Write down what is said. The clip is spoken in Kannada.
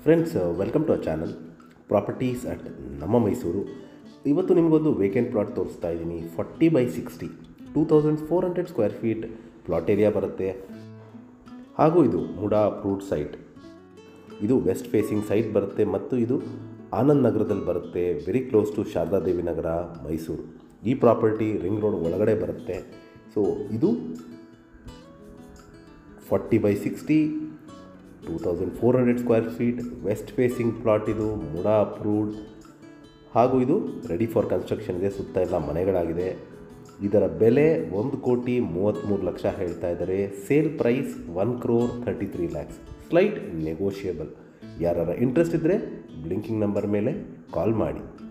friends welcome to a channel properties at ನಮ್ಮ ಮೈಸೂರು ಇವತ್ತು ನಿಮಗೊಂದು ವೇಕೆಂಟ್ ಪ್ಲಾಟ್ ತೋರಿಸ್ತಾ ಇದ್ದೀನಿ forty by sixty two thousand four hundred square feet plot area ಬರುತ್ತೆ ಹಾಗೂ ಇದು ಮುಡಾ ಅಪ್ರೂವ್ಡ್ ಸೈಟ್ ಇದು ವೆಸ್ಟ್ ಫೇಸಿಂಗ್ ಸೈಟ್ ಬರುತ್ತೆ ಮತ್ತು ಇದು ಆನಂದ್ ನಗರದಲ್ಲಿ ಬರುತ್ತೆ very close to Sharadadevi Nagar Mysuru ಈ ಪ್ರಾಪರ್ಟಿ ರಿಂಗ್ ರೋಡ್ ಒಳಗಡೆ ಬರುತ್ತೆ ಸೊ ಇದು forty by sixty two thousand four hundred square feet west facing plot ಇದು ಮುಡಾ ಅಪ್ರೂವ್ಡ್ ಹಾಗೂ ಇದು ರೆಡಿ ಫಾರ್ ಕನ್ಸ್ಟ್ರಕ್ಷನ್ ಇದೆ ಸುತ್ತ ಎಲ್ಲ ಮನೆಗಳಾಗಿದೆ ಇದರ ಬೆಲೆ ಒಂದು ಕೋಟಿ ಮೂವತ್ತ್ಮೂರು ಲಕ್ಷ ಹೇಳ್ತಾ ಇದ್ದಾರೆ sale price one crore thirty three lakhs slight negotiable ಯಾರ ಇಂಟ್ರೆಸ್ಟ್ ಇದ್ದರೆ ಬ್ಲಿಂಕಿಂಗ್ ನಂಬರ್ ಮೇಲೆ ಕಾಲ್ ಮಾಡಿ